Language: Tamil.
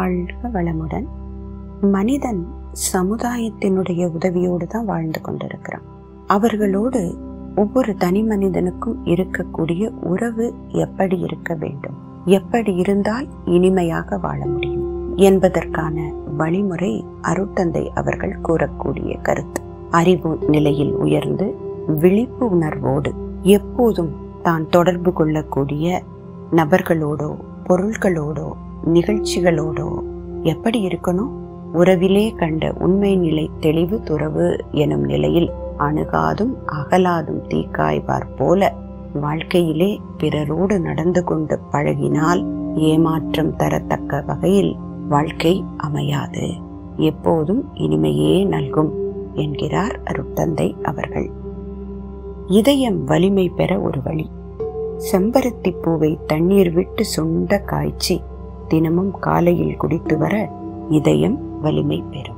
வாழ்க வளமுடன் மனிதன் சமுதாயத்தினுடைய உதவியோடு தான் வாழ்ந்து கொண்டிருக்கிறான் அவர்களோடு ஒவ்வொரு தனி மனிதனுக்கும் இருக்கக்கூடிய உறவு எப்படி இருக்க வேண்டும் எப்படி இருந்தால் இனிமையாக வாழ முடியும் என்பதற்கான வழிமுறை அருட்தந்தை அவர்கள் கூறக்கூடிய கருத்து அறிவு நிலையில் உயர்ந்து விழிப்பு உணர்வோடு எப்போதும் தான் தொடர்பு கொள்ளக்கூடிய நபர்களோடோ பொருள்களோடோ நிகழ்ச்சிகளோடோ எப்படி இருக்கணும் உறவிலே கண்ட உண்மை நிலை தெளிவு துறவு எனும் நிலையில் அணுகாதும் அகலாதும் தீக்காய்வார் போல வாழ்க்கையிலே பிறரோடு நடந்து கொண்டு பழகினால் ஏமாற்றம் தரத்தக்க வகையில் வாழ்க்கை அமையாது எப்போதும் இனிமையே நல்கும் என்கிறார் அருட்தந்தை அவர்கள் இதயம் வலிமை பெற ஒரு வழி செம்பருத்தி பூவை தண்ணீர் விட்டு சுண்ட காய்ச்சி தினமும் காலையில் குடித்து வர இதயம் வலிமை பெறும்